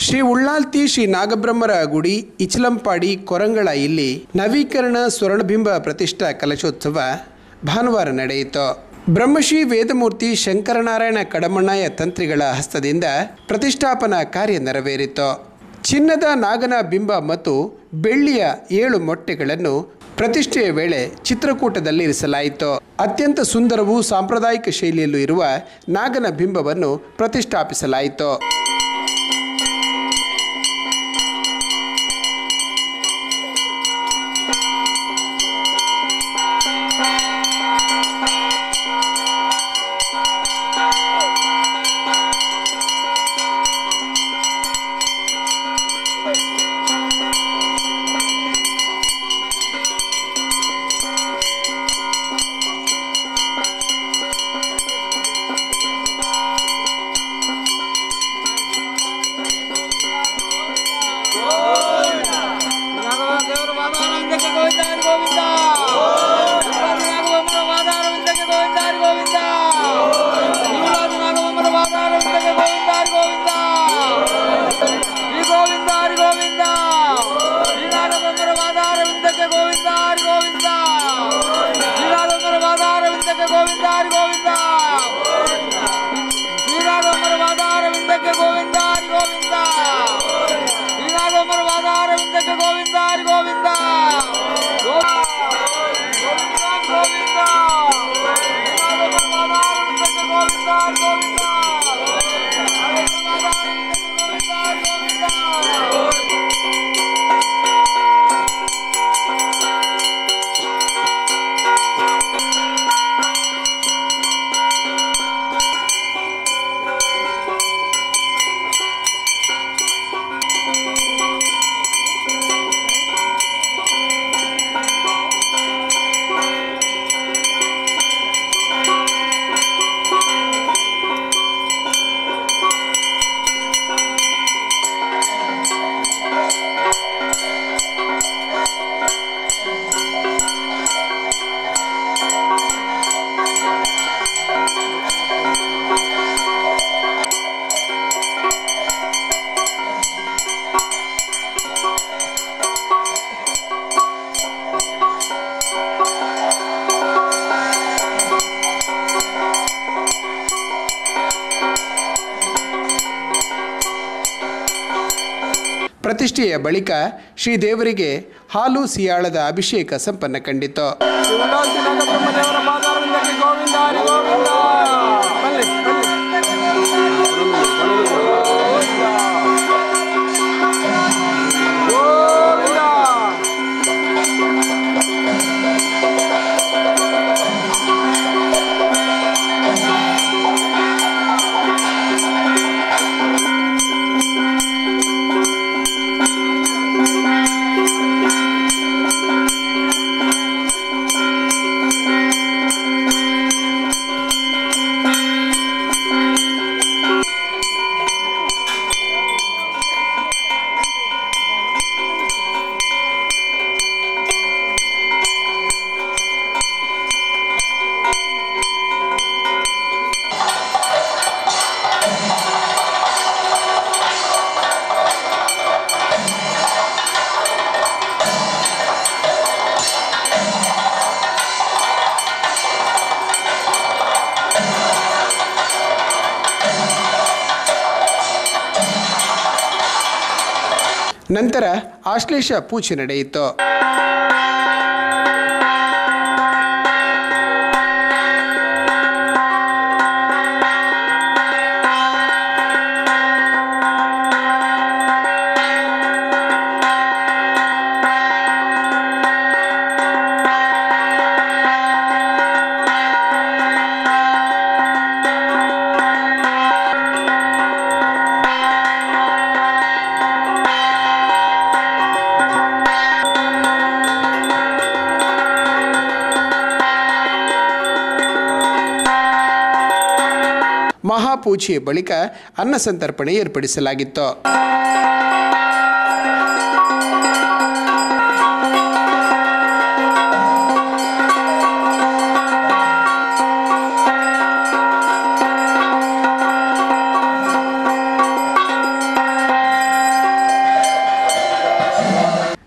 ಶ್ರೀ ಉಳ್ಳಾಲ್ತಿ ಶ್ರೀ ನಾಗಬ್ರಹ್ಮರ ಗುಡಿ ಇಚಲಂಪಾಡಿ ಕೊರಂಗಳ ಇಲ್ಲಿ ನವೀಕರಣ ಸ್ವರ್ಣಬಿಂಬ ಪ್ರತಿಷ್ಠಾ ಕಲಶೋತ್ಸವ ಭಾನುವಾರ ನಡೆಯಿತು ಬ್ರಹ್ಮಶ್ರೀ ವೇದಮೂರ್ತಿ ಶಂಕರನಾರಾಯಣ ಕಡಮಣ್ಣಾಯ ತಂತ್ರಿಗಳ ಹಸ್ತದಿಂದ ಪ್ರತಿಷ್ಠಾಪನಾ ಕಾರ್ಯ ನೆರವೇರಿತು ಚಿನ್ನದ ನಾಗನ ಬಿಂಬ ಮತ್ತು ಬೆಳ್ಳಿಯ ಏಳು ಮೊಟ್ಟೆಗಳನ್ನು ಪ್ರತಿಷ್ಠೆಯ ವೇಳೆ ಚಿತ್ರಕೂಟದಲ್ಲಿ ಇರಿಸಲಾಯಿತು ಅತ್ಯಂತ ಸುಂದರವೂ ಸಾಂಪ್ರದಾಯಿಕ ಶೈಲಿಯಲ್ಲೂ ಇರುವ ನಾಗನ ಬಿಂಬವನ್ನು ಪ್ರತಿಷ್ಠಾಪಿಸಲಾಯಿತು ದೇವರ ವಾದಾನಂದಕ್ಕೆ ಗೋವಿಂದಾರಿ ಗೋವಿಂದ ನಾಗವಮ್ಮನ ವಾದಾನಂದಕ್ಕೆ ಗೋವಿಂದಾರಿ ಗೋವಿಂದ ನೀಲಾದಿ ನಾಗವಮ್ಮನ ವಾದಾನಂದಕ್ಕೆ ಗೋವಿಂದಾರಿ ಗೋವಿಂದ ಶ್ರೀ ಗೋವಿಂದಾರಿ ಗೋವಿಂದ ಶ್ರೀ ನಾಗವಮ್ಮನ ವಾದಾನಂದಕ್ಕೆ ಗೋವಿಂದಾರಿ ಗೋವಿಂದ ಶ್ರೀ ನಾಗವಮ್ಮನ ವಾದಾನಂದಕ್ಕೆ ಗೋವಿಂದಾರಿ ಗೋವಿಂದ ಶ್ರೀ ನಾಗವಮ್ಮನ ವಾದಾನಂದಕ್ಕೆ ಗೋವಿಂದಾರಿ ಗೋವಿಂದ ಶ್ರೀನಾಗಮರ ವಾದಾರವಿಂದಕ್ಕೆ ಗೋವಿಂದ ಹರಿ ಗೋವಿಂದ ಗೋವಿಂದ ಗೋವಿಂದ ಶ್ರೀನಾಗಮರ ವಾದಾರವಿಂದಕ್ಕೆ ಗೋವಿಂದ ಹರಿ ಗೋವಿಂದ ಶ್ರೀನಾಗಮರ ವಾದಾರವಿಂದಕ್ಕೆ ಗೋವಿಂದ ಹರಿ ಗೋವಿಂದ ಪ್ರತಿಷ್ಠೆಯ ಬಳಿಕ ಶ್ರೀದೇವರಿಗೆ ಹಾಲು ಸಿಯಾಳದ ಅಭಿಷೇಕ ಸಂಪನ್ನ ಕಂಡಿತು ಶಿವನಾಂತಿ ನಾಗಬ್ರಹ್ಮದೇವರ ಪಾದಾರವಿಂದಕ್ಕೆ ಗೋವಿಂದ ಹರಿ ಗೋವಿಂದ ಬನ್ನಿ ಬನ್ನಿ ಗೋವಿಂದ ನಂತರ ಆಶ್ಲೇಷ ಪೂಜೆ ನಡೆಯಿತು ಮಹಾಪೂಜೆಯ ಬಳಿಕ ಅನ್ನ ಸಂತರ್ಪಣೆ ಏರ್ಪಡಿಸಲಾಗಿತ್ತು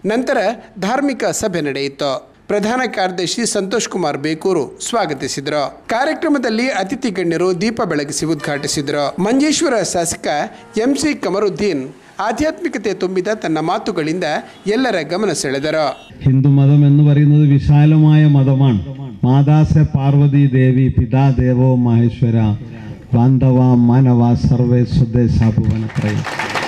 ನಂತರ ಧಾರ್ಮಿಕ ಸಭೆ ನಡೆಯಿತು ಪ್ರಧಾನ ಕಾರ್ಯದರ್ಶಿ ಸಂತೋಷ್ ಕುಮಾರ್ ಬೇಕೂರು ಸ್ವಾಗತಿಸಿದರು ಕಾರ್ಯಕ್ರಮದಲ್ಲಿ ಅತಿಥಿ ಗಣ್ಯರು ದೀಪ ಬೆಳಗಿಸಿ ಉದ್ಘಾಟಿಸಿದರು ಮಂಜೇಶ್ವರ ಶಾಸಕ ಎಂಸಿ ಕಮರುದ್ದೀನ್ ಆಧ್ಯಾತ್ಮಿಕತೆ ತುಂಬಿದ ತನ್ನ ಮಾತುಗಳಿಂದ ಎಲ್ಲರ ಗಮನ ಸೆಳೆದರು ഹിന്ദു മതം എന്ന് പറയുന്നത് വിശാലമായ മതമാണ് മാതാസ പാർവതി ദേവി പിതാ ദേവോ മഹേശ്വര ബാന്ധവ മാനവ സർവേ സ്വദേശാഭുവനത്രയം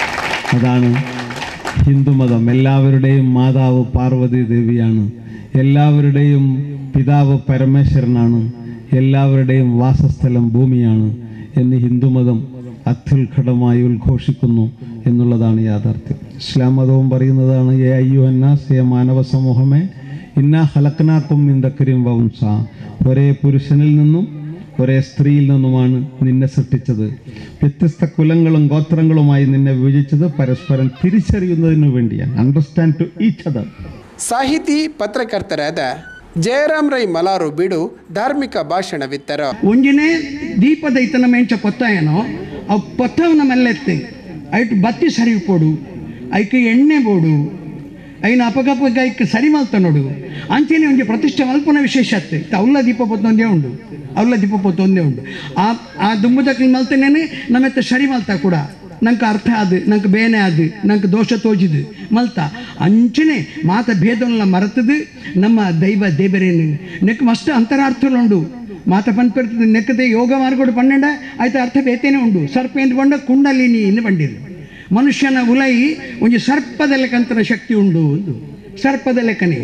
അതാണ് ഹിന്ദുമതം എല്ലാവരുടെയും മാതാവ് പാർവതി ദേവിയാണ് എല്ലാവരുടെയും പിതാവ് പരമേശ്വരനാണ് എല്ലാവരുടെയും വാസസ്ഥലം ഭൂമിയാണ് എന്ന് ഹിന്ദുമതം അത്യുത്കടമായി ഉദ്ഘോഷിക്കുന്നു എന്നുള്ളതാണ് യാഥാർത്ഥ്യം ഇസ്ലാം മതവും പറയുന്നതാണ് ഏ അയ്യോ അന്നാസ് ഏ മാനവ സമൂഹമേ ഇന്ന ഹലക്കനാക്കും ഇന്ദക്കരിയും വംസ ഒരേ പുരുഷനിൽ നിന്നും ഒരേ സ്ത്രീയിൽ നിന്നുമാണ് നിന്നെ സൃഷ്ടിച്ചത് വ്യത്യസ്ത കുലങ്ങളും ഗോത്രങ്ങളുമായി നിന്നെ വിഭജിച്ചത് പരസ്പരം തിരിച്ചറിയുന്നതിനു വേണ്ടിയാണ് അണ്ടർസ്റ്റാൻഡ് ടു ഈച്ച് അതർ ಸಾಹಿತಿ ಪತ್ರಕರ್ತರಾದ ಜಯರಾಮ್ ರೈ ಮಲಾರು ಬಿಡು ಧಾರ್ಮಿಕ ಭಾಷಣವಿತ್ತರು ಒಂಜಿನೇ ದೀಪದ ಇತನ ಮೆಂಚ ಪೊತ್ತಾಯನೋ ಅವು ಪೊತ್ತವನ ಮಲ್ಲೆತ್ತು ಐಟು ಬತ್ತಿ ಸರಿ ಪೋಡು ಐಕೆ ಎಣ್ಣೆ ಬೋಡು ಐನ ಅಪಗಪಗ ಐಕ್ ಸರಿ ಮಲ್ತ ನೋಡು ಅಂಚೆನೆ ಒಂಜಿ ಪ್ರತಿಷ್ಠೆ ಮಲ್ಪನ ವಿಶೇಷತೆ ಅವಲ್ಲ ದೀಪ ಪೊತ್ತೊಂದೇ ಉಂಡು ಅವಲ್ಲ ದೀಪ ಪೊತ್ತೊಂದೇ ಉಂಡು ಆ ಆ ದುಂಬದಕ್ಕೆ ಮಲ್ತನೇನೆ ನಮ್ಮೆತ್ತ ಸರಿ ಮಲ್ತ ಕೂಡ ನಂಗೆ ಅರ್ಥ ಅದು ನಂಗೆ ಬೇನೆ ಅದು ನಂಗೆ ದೋಷ ತೋಜಿದು ಮಲ್ತ ಅಂಚನೆ ಮಾತ ಭೇದವನ್ನ ಮರೆತದು ನಮ್ಮ ದೈವ ದೇವರೇನು ನೆಕ್ ಮಸ್ತ್ ಅಂತರಾರ್ಥಲುಂಡು ಮಾತ ಪನ್ಪರ್ತದೆ ನೆಕ್ಕದೆ ಯೋಗ ಮಾರ್ಗೋಡು ಪನ್ನೆಂಡ ಆಯ್ತು ಅರ್ಥ ಬೇತೇನೆ ಉಂಡು ಸರ್ಪ ಎಂದು ಬಂಡ ಕುಂಡಲಿನಿ ಇನ್ನು ಬಂದಿರು ಮನುಷ್ಯನ ಉಲೈ ಒಂದು ಸರ್ಪದ ಲೆಕ್ಕಂತನ ಶಕ್ತಿ ಉಂಡು ಒಂದು ಸರ್ಪದ ಲೆಕ್ಕನೆ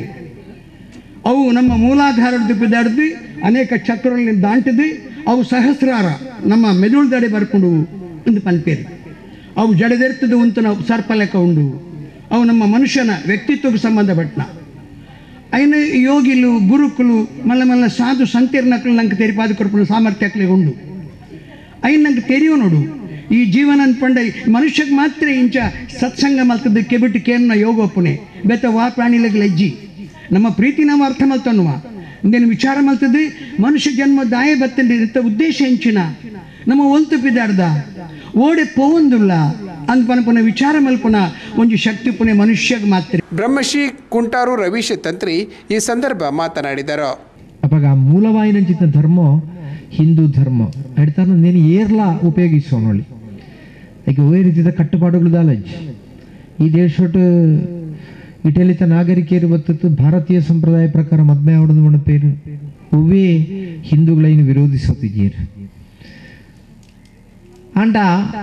ಅವು ನಮ್ಮ ಮೂಲಾಧಾರದ ಬಿದ್ದಾಡ್ದು ಅನೇಕ ಚಕ್ರಗಳಲ್ಲಿ ದಾಂಟಿದು ಅವು ಸಹಸ್ರಾರ ನಮ್ಮ ಮೆದುಳುದಡೆ ಬರ್ಕೊಂಡು ಒಂದು ಪನ್ಪೇರು ಅವು ಜಡದೆರ್ತದು ಅಂತ ನಾವು ಸರ್ಪ ಲೆಕ್ಕ ಉಂಡು ಅವು ನಮ್ಮ ಮನುಷ್ಯನ ವ್ಯಕ್ತಿತ್ವಕ್ಕೆ ಸಂಬಂಧಪಟ್ಟನ అయిన యోగిలు గురుకులు మళ్ళీ మళ్ళీ సాధు సంకీర్ణకులు నాకు తెరిపాది కొరపున సామర్థ్యకులు ఉండు అయిన నాకు తెలియనుడు ಈ ಜೀವನ ಅನ್ಪಂಡ ಮನುಷ್ಯಕ್ಕೆ ಮಾತ್ರ ಇಂಚ ಸತ್ಸಂಗ ಮಲ್ತದ್ದು ಕೆಬಿಟ್ಟು ಕೇನ್ನ ಯೋಗೋಪುನೆ ಬೆತ್ತ ವಾ ಪ್ರಾಣಿಗಳಿಗೆ ಲಜ್ಜಿ ನಮ್ಮ ಪ್ರೀತಿ ನಾವು ಅರ್ಥ ಮಲ್ತನ್ನುವ ಇಂದೇನು ವಿಚಾರ ಮಲ್ತದ್ದು ಮನುಷ್ಯ ಜನ್ಮ ದಾಯ ಬತ್ತಂಡಿ ಇಂಥ ಉದ್ದೇಶ ಹೆಂಚಿನ ನಮ್ಮ ಒಲ್ತು ಬಿದ್ದಾಡ್ದ ಓಡೆ ಪೋವಂದುಲ್ಲ ಅಂದ್ ಪನಪನ ವಿಚಾರ ಮಲ್ಪನ ಒಂದು ಶಕ್ತಿ ಪುಣೆ ಮನುಷ್ಯಗೆ ಮಾತ್ರ ಬ್ರಹ್ಮಶ್ರೀ ಕುಂಟಾರು ರವೀಶ್ ತಂತ್ರಿ ಈ ಸಂದರ್ಭ ಮಾತನಾಡಿದರು ಅವಾಗ ಆ ಮೂಲವಾಯಿನಂಚಿತ ಧರ್ಮ ಹಿಂದೂ ಧರ್ಮ ಅಡ್ತಾನ నేను ಏರ್ಲಾ ಉಪಯೋಗಿಸೋನೊಳ್ಳಿ ಈಗ ಒಳ್ಳೆ ರೀತಿಯ ಕಟ್ಟುಪಾಡುಗಳು ದಾಲಜ್ ಈ ದೇಶೊಟ್ಟು ಇಟಲಿತ ನಾಗರಿಕರು ಬತ್ತತ್ತು ಭಾರತೀಯ ಸಂಪ್ರದಾಯ ಪ್ರಕಾರ ಮದ್ಮೆ ಆವಡದು ಮಣ ಪೇರು ಒವ್ವೇ ಹಿಂದೂಗಳೈನ ವಿರೋಧಿಸುತ್ತಿದ್ದೀರು ಅಂಡ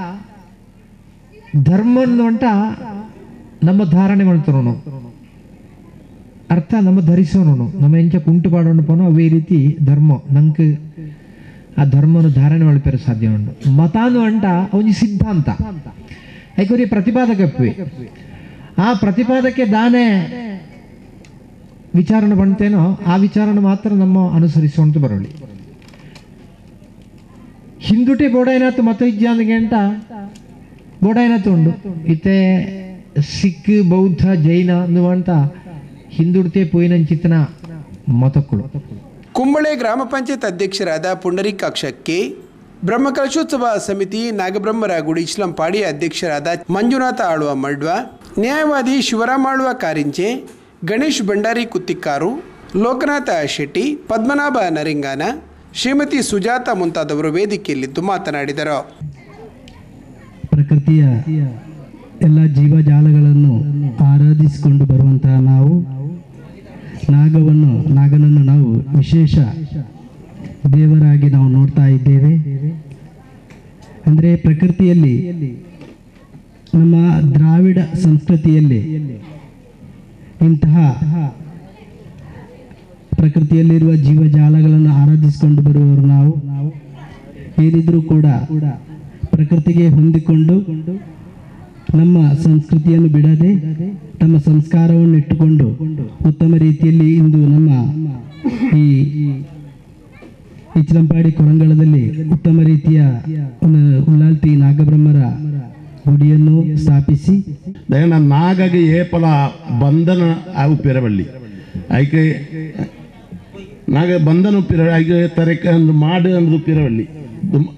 ಧರ್ಮ ಅಂಟ ನಮ್ಮ ಧಾರಣೆ ಮಾಡ್ತಾರೋನು ಅರ್ಥ ನಮ್ಮ ಧರಿಸೋನು ನಮ್ಮ ಎಂಚ ಕುಂಟು ಪಾಡೋಣ ಪೋನು ಅವೇ ರೀತಿ ಧರ್ಮ ನಂಗೆ ಆ ಧರ್ಮನು ಧಾರಣೆ ಮಾಡ್ಪೇರ ಸಾಧ್ಯ ಉಂಟು ಮತಾನು ಅಂಟ ಒಂಜಿ ಸಿದ್ಧಾಂತ ಐಕೋರಿ ಪ್ರತಿಪಾದಕಪ್ಪೆ ಆ ಪ್ರತಿಪಾದಕ್ಕೆ ದಾನೆ ವಿಚಾರಣೆ ಬಂತೇನೋ ಆ ವಿಚಾರಣೆ ಮಾತ್ರ ನಮ್ಮ ಅನುಸರಿಸೋಂತ ಬರೋಳಿ ಹಿಂದುಟೆ ಬೋಡಾಯ್ನಾತ್ ಮತ ಇಜ್ಜಾಂದಿಗೆ ಅಂಟ ಬೋಡಾಯ್ನಾತ್ ಉಂಡು ಇತ್ತೆ ಸಿಖ್ ಬೌದ್ಧ ಜೈನ ಅನ್ನುವಂತ ಹಿಂದುಡ್ತೆ ಪೋಯಿನಂಚಿತನ ಮತಕ್ಕಳು ಕುಂಬಳೆ ಗ್ರಾಮ ಪಂಚಾಯತ್ ಅಧ್ಯಕ್ಷರಾದ ಪುಂಡರೀಕಾಕ್ಷ ಕೆ ಬ್ರಹ್ಮಕಲಶೋತ್ಸವ ಸಮಿತಿ ನಾಗಬ್ರಹ್ಮರ ಗುಡಿ ಇಸ್ಲಾಂಪಾಡಿ ಅಧ್ಯಕ್ಷರಾದ ಮಂಜುನಾಥ ಆಳ್ವ ಮಡ್ವ ನ್ಯಾಯವಾದಿ ಶಿವರಾಮಾಳ್ವ ಕಾರಿಂಚೆ ಗಣೇಶ್ ಭಂಡಾರಿ ಕುತ್ತಿಕ್ಕಾರು ಲೋಕನಾಥ ಶೆಟ್ಟಿ ಪದ್ಮನಾಭ ನರಿಂಗಾನ ಶ್ರೀಮತಿ ಸುಜಾತ ಮುಂತಾದವರು ವೇದಿಕೆಯಲ್ಲಿದ್ದು ಮಾತನಾಡಿದರು ಪ್ರಕೃತಿಯ ಎಲ್ಲ ಜೀವಜಾಲಗಳನ್ನು ಆರಾಧಿಸಿಕೊಂಡು ಬರುವಂತಹ ನಾವು ನಾಗವನ್ನು ನಾಗನನ್ನು ನಾವು ವಿಶೇಷ ದೇವರಾಗಿ ನಾವು ನೋಡ್ತಾ ಇದ್ದೇವೆ ಅಂದರೆ ಪ್ರಕೃತಿಯಲ್ಲಿ ನಮ್ಮ ದ್ರಾವಿಡ ಸಂಸ್ಕೃತಿಯಲ್ಲಿ ಇಂತಹ ಪ್ರಕೃತಿಯಲ್ಲಿರುವ ಜೀವಜಾಲಗಳನ್ನು ಆರಾಧಿಸಿಕೊಂಡು ಬರುವವರು ನಾವು ಏನಿದ್ರೂ ಕೂಡ ಪ್ರಕೃತಿಗೆ ಹೊಂದಿಕೊಂಡು ನಮ್ಮ ಸಂಸ್ಕೃತಿಯನ್ನು ಬಿಡದೆ ತಮ್ಮ ಸಂಸ್ಕಾರವನ್ನು ಇಟ್ಟುಕೊಂಡು ಉತ್ತಮ ರೀತಿಯಲ್ಲಿ ಇಂದು ನಮ್ಮ ಈ ಇಚ್ಲಂಪಾಡಿ ಕೊರಂಗಳದಲ್ಲಿ ಉತ್ತಮ ರೀತಿಯ ಒಂದು ಉಲ್ಲಾಲ್ತಿ ನಾಗಬ್ರಹ್ಮರ ಗುಡಿಯನ್ನು ಸ್ಥಾಪಿಸಿ ದಯನ ನಾಗಗೆ ಏಪಲ ಬಂಧನ ಉಪ್ಪಿರಬಳ್ಳಿ ಐಕೆ ನಾಗ ಬಂಧನ ಉಪ್ಪಿರ ಐಕೆ ತರಕ ಅಂದು ಮಾಡು ಅಂದು ಉಪ್ಪಿರಬಳ್ಳಿ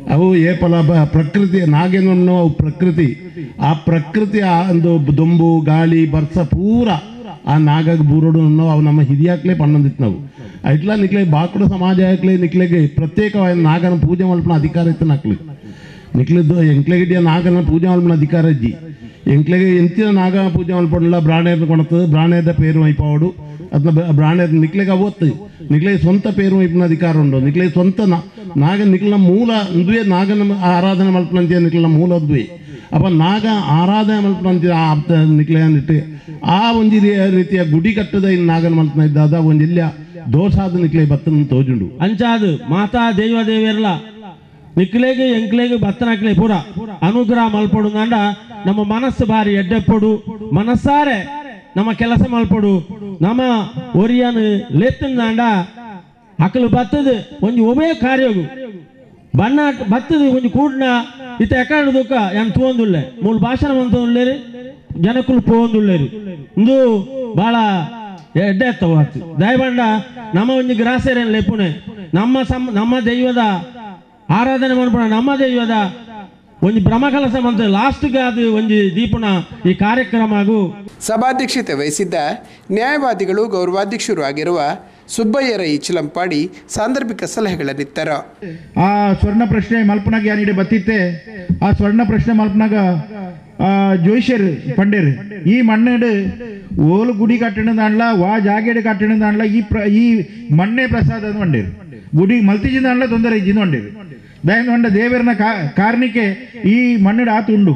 ಅವು ಏಪಲ ಬ ಪ್ರಕೃತಿ ನಾಗೇನು ಅವು ಪ್ರಕೃತಿ ಆ ಪ್ರಕೃತಿ ಆ ಒಂದು ದೊಂಬು ಗಾಳಿ ಬರ್ಸ ಪೂರ ಆ ನಾಗಗ ಬೂರೋಡು ಅನ್ನೋ ಅವು ನಮ್ಮ ಹಿರಿಯಾಕ್ಲೇ ಪಣ್ಣಂದಿತ್ತು ನಾವು ಇಟ್ಲ ನಿಕ್ಲೆ ಬಾಕುಡ ಸಮಾಜ ಆಕ್ಲೆ ನಿಕ್ಲೆಗೆ ಪ್ರತ್ಯೇಕವಾದ ನಾಗನ ಪೂಜೆ ಮಲ್ಪನ ಅಧಿಕಾರ ಇತ್ತು ನಕ್ಲಿ ನಿಕ್ಲಿದ್ದು ಎಂಕ್ಲೆಗಿಡಿಯ ನಾಗನ ಪೂಜೆ ಮಲ್ಪನ ಅಧಿಕಾರ ಇಜ್ಜಿ ಎಂಕ್ಲೆಗೆ ಎಂತಿನ ನಾಗ ಪೂಜೆ ಮಲ್ಪಡಲ್ಲ ಬ್ರಾಣೇರ್ನ ಕೊಣತು ಬ್ರಾಣೇದ ಪೇರು ಮೈಪಾವಡು ಅದನ್ನ ಬ್ರಾಣೇರ್ ನಿಕ್ಲೆಗೆ ಅವತ್ತು ನಿಕ್ಲೆಗೆ ಸ್ವಂತ ಪೇರು ಮೈಪಿನ ಅಧಿಕಾರ ಉಂಡು ನಿಕ್ಲೆಗೆ ಸ್ವಂತ ನಾ- ನಾಗ ನಿಕ್ಲ ಮೂಲ ದುವೆ ನಾಗನ ಆರಾಧನೆ ಮಲ್ಪನಂತ ನಿಕ್ಲ ಮೂಲ ದುವೆ ಅಪ್ಪ ನಾಗ ಆರಾಧನೆ ಮಲ್ಪನಂತ ಆ ನಿಕ್ಲೆ ಅಂದಿಟ್ಟು ಆ ಒಂಜಿ ರೀ- ರೀತಿಯ ಗುಡಿ ಕಟ್ಟದ ಇನ್ನು ನಾಗನ ಮಲ್ಪನ ಇದ್ದಾದ ಒಂಜಿಲ್ಲ ದೋಷಾದ ನಿಕ್ಲೆ ಬತ್ತನ ತೋಜುಂಡು ಅಂಚಾದು ಮಾತಾ ದೈವ ದೇವೇರ್ಲ ನಿಕ್ಲೆಗೆ ಎಂಕ್ಲೆಗೆ ಬತ್ತನಕ್ಲೆ ಪೂರ ಅನುಗ್ರಹ ಮಲ್ಪಡು ಅಂಡ ನಮ್ಮ ಮನಸ್ಸು ಬಾರಿ ಎಡ್ಡೆಪ್ಪಡು ಮನಸ್ಸಾರೆ ನಮ್ಮ ಕೆಲಸ ಮಲ್ಪಡು ನಮ್ಮ ಒರಿಯನ್ ಲೆತ್ತಂದಾಂಡ ಅಕಲು ಬತ್ತದು ಒಂಜಿ ಒಬೇ ಕಾರ್ಯಗು ಬಣ್ಣ ಬತ್ತದು ಒಂಜಿ ಕೂಡ್ನ ಇತ್ತ ಎಕಡೆ ದುಃಖ ಏನು ತೋಂದುಲ್ಲೆ ಮೂಲ ಭಾಷಣ ಮಂತೊಂದುಲ್ಲೇರಿ ಜನಕ್ಕುಲು ಪೋಂದುಲ್ಲೇರಿ ಇಂದು ಭಾಳ ಎಡ್ಡೆ ಎತ್ತವಾತು ದಯಬಂಡ ನಮ್ಮ ಒಂಜಿ ಗ್ರಾಸೇರೇನು ಲೆಪ್ಪುನೆ ನಮ್ಮ ಸಂ ನಮ್ಮ ದೈವದ ಆರಾಧನೆ ಮಾಡ್ಬೋಣ ನಮ್ಮ ದೈವದ ಒಂಜಿ ಬ್ರಹ್ಮಕಲಸ ಮಂತ ಲಾಸ್ಟ್ಗೆ ಅದು ಒಂಜಿ ದೀಪನ ಈ ಕಾರ್ಯಕ್ರಮಗೂ ಸಭಾಧ್ಯಕ್ಷತೆ ವಹಿಸಿದ್ದ ನ್ಯಾಯವಾದಿಗಳು ಗೌರವಾಧ್ಯಕ್ಷರು ಆಗಿರುವ ಸುಬ್ಬಯ್ಯರ ಇಚಿಲಂಪಾಡಿ ಸಾಂದರ್ಭಿಕ ಸಲಹೆಗಳನ್ನಿತ್ತರು ಆ ಸ್ವರ್ಣ ಪ್ರಶ್ನೆ ಮಲ್ಪನಾಗ ಯಾನಿಡೆ ಬತ್ತಿತ್ತೆ ಆ ಸ್ವರ್ಣ ಪ್ರಶ್ನೆ ಮಲ್ಪನಾಗ ಆ ಜೋಯಿಷರ್ ಪಂಡೇರ್ ಈ ಮಣ್ಣೆಡ್ ಓಲು ಗುಡಿ ಕಟ್ಟಣ ದಾಂಡ್ಲ ವಾ ಜಾಗೆಡ್ ಕಟ್ಟಣ ದಾಂಡ್ಲ ಈ ಪ್ರ ಈ ಮಣ್ಣೆ ಪ್ರಸಾದ ಅಂತ ಪಂಡೇರ್ ಗುಡಿ ಮಲ್ತಿಜಿನ ದಾಂಡ್ಲ ತೊಂದರೆ ಇಜ್ಜಿನ ಪಂಡೇರ್ ದಯನ್ ಹೊಂಡ ದೇವರನ ಕಾರಣಕ್ಕೆ ಈ ಮಣ್ಣೆಡ್ ಆತು ಉಂಡು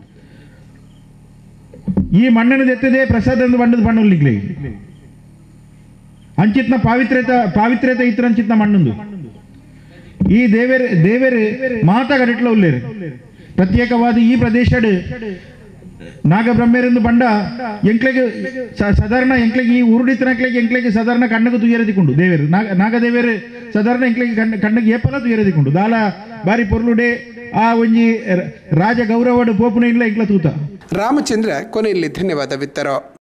ಈ ಮಣ್ಣನ್ನು ತೆತ್ತದೆ ಪ್ರಸಾದ ಅಂತ ಬಂಡದ ಬಣ್ಣಲಿಗ್ಲಿ ಅಂಚಿತ್ನ ಪಾವಿತ್ರ್ಯತ ಪಾವಿತ್ರ್ಯತೆ ಇತ್ರ ಅಂಚಿತ್ನ ಮಣ್ಣೊಂದು ಈ ದೇವೇರ್ ದೇವೇರ್ ಮಾತಾಗಡಿಟ್ಲ ಉಲ್ಲೇರು ಪ್ರತ್ಯೇಕವಾದ ಈ ಪ್ರದೇಶಡ್ ನಾಗಬ್ರಹ್ಮೇರೆಂದು ಬಂಡ ಎಂಕ್ಲೆಗೆ ಸ- ಸಾಧಾರಣ ಎಂಕ್ಲೆಗೆ ಈ ಉರುಡಿತನಕ್ಲೆಗೆ ಎಂಕ್ಲೆಗೆ ಸಾಧಾರಣ ಕಣ್ಣಗೆ ತುಯರದಿಕೊಂಡು ದೇವೇರು ನಾಗ ನಾಗದೇವೇರು ಸಾಧಾರಣ ಎಂಕ್ಲೆಗೆ ಕಣ್ಣ ಕಣ್ಣಗೆ ಏಪಲ ತುಯರದಿಕೊಂಡು ದಾಲ ಬಾರಿ ಪೊರ್ಲುಡೆ ಆ ಒಂಜಿ ರ- ರಾಜ ಗೌರವಡು ಪೋಪುನ ಇಲ್ಲ ಎಂಕ್ಲ ತೂತ ರಾಮಚಂದ್ರ ಕೊನೆಯಲ್ಲಿ ಧನ್ಯವಾದವಿತ್ತರು